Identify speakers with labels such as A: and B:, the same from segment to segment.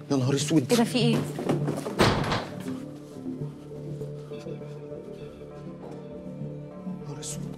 A: يا نهار اسود
B: ايه ده في ايه؟
A: نهار اسود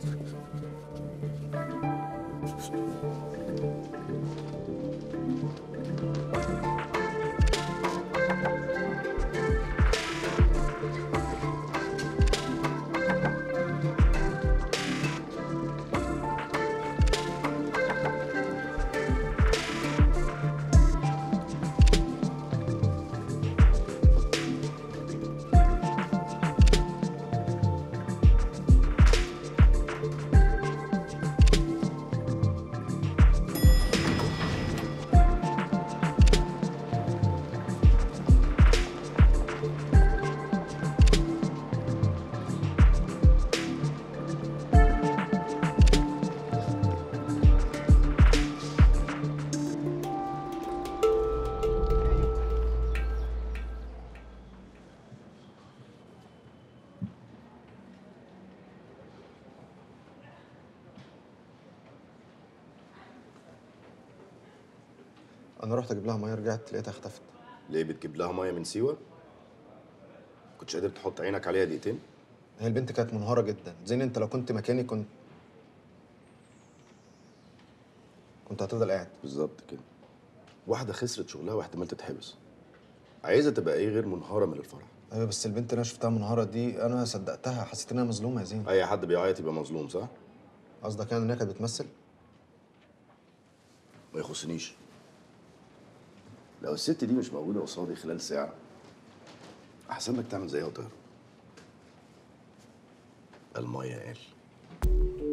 A: انا رحت اجيب لها ميه رجعت لقيتها اختفت
C: ليه بتجيب لها ميه من سيوه كنتش قادر تحط عينك عليها دقيقتين
A: هي البنت كانت منهاره جدا زين انت لو كنت مكاني كنت كنت هتفضل قاعد
C: بالظبط كده واحده خسرت شغلها واحتمال تتحبس عايزه تبقى ايه غير منهاره من الفرح
A: ايوه بس البنت اللي انا شفتها منهاره دي انا صدقتها حسيت انها مظلومه يا زين
C: اي حد بيعيط يبقى مظلوم صح
A: قصدك يعني انها كانت بتمثل
C: ما يخصنيش لو الست دي مش موجوده قصادي خلال ساعه احسن لك تعمل زيها وتهرب الميه قال